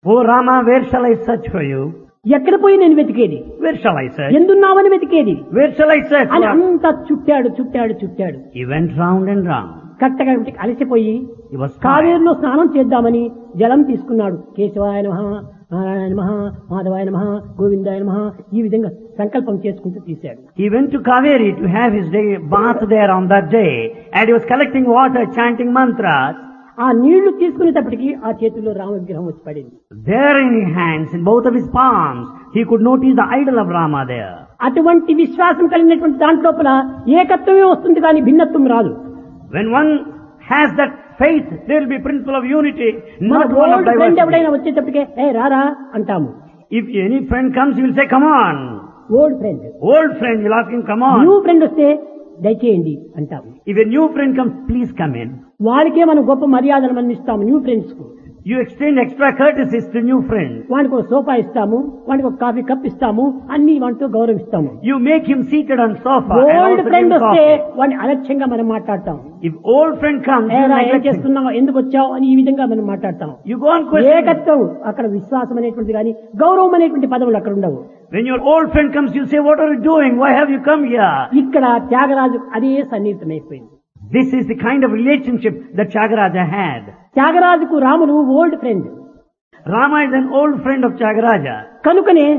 Oh Rama, where shall I search for you? ఎక్కడ పోయి నేను వెతికేది Where shall I search? ఎందున్నావని వెతికేది Where shall I search? అని for? అంతా చుట్టాడు చుట్టాడు చుట్టాడు He went round and round. కట్టగా అలసిపోయి He was tired. కావేరులో స్నానం చేద్దామని జలం తీసుకున్నాడు కేశవాయ నమ నారాయణ నమ మాధవాయ నమ గోవిందాయ నమ ఈ విధంగా సంకల్పం చేసుకుంటూ తీశాడు He went to Kaveri to have his day bath there on that day, and he was collecting water, chanting mantras. ఆ నీళ్లు తీసుకునేటప్పటికి ఆ చేతిలో రామ విగ్రహం వచ్చి పడింది There in his hands, in both of his palms, he could notice the idol of Rama there. అటువంటి విశ్వాసం కలిగినటువంటి దాంట్లోపల ఏకత్వమే వస్తుంది కానీ భిన్నత్వం రాదు When one has that faith, there will be principle of unity, మన not one of old friend ఎవడైనా diversity. వచ్చేటప్పటికే ఏ రారా అంటాము If any friend comes, he will say, come on. Old friend Old friend, you'll ask him, come new on. Friend వస్తే దయచేయండి అంటాము If a new friend comes, please come in. వాళ్ళకే మనం గొప్ప మర్యాదలు మనం ఇస్తాము న్యూ ఫ్రెండ్స్ కు You extend extra courtesies to new friends. వానికి ఒక సోఫా ఇస్తాము వానికి ఒక కాఫీ కప్ ఇస్తాము అన్ని వాటితో గౌరవిస్తాము You make him seated on sofa. and old also give friend him వస్తే coffee. వాడిని అలక్ష్యంగా మనం మాట్లాడతాం If old friend comes, you, ఏరా ఏం neglect him. చేస్తున్నావు ఎందుకు వచ్చావు అని ఈ విధంగా మనం మాట్లాడతాం you go on questioning. ఏకత్వం అక్కడ విశ్వాసం అనేటువంటిది కానీ గౌరవం అనేటువంటి పదవులు అక్కడ ఉండవు When your old friend comes, you say, what are you doing? Why have you come here? ఇక్కడ త్యాగరాజు అదే సన్నిహితమైపోయింది This is the kind of relationship that Chagaraja had. త్యాగరాజుకు Ramudu old friend Rama is an old friend of Chagaraja. కనుకనే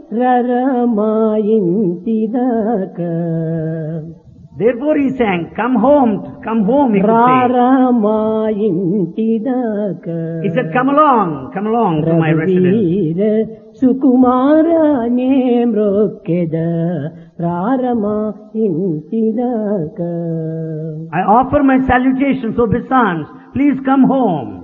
రరమాయింటి దాకా Therefore he sang, come home, come home, he could say. రారమాయింటి దాకా He said, come along, come along to my residence. రఘువీర సుకుమారనే మ్రొక్కెద రారమా ఇంటి దాకా I offer my salutations, obeisance. Please come home.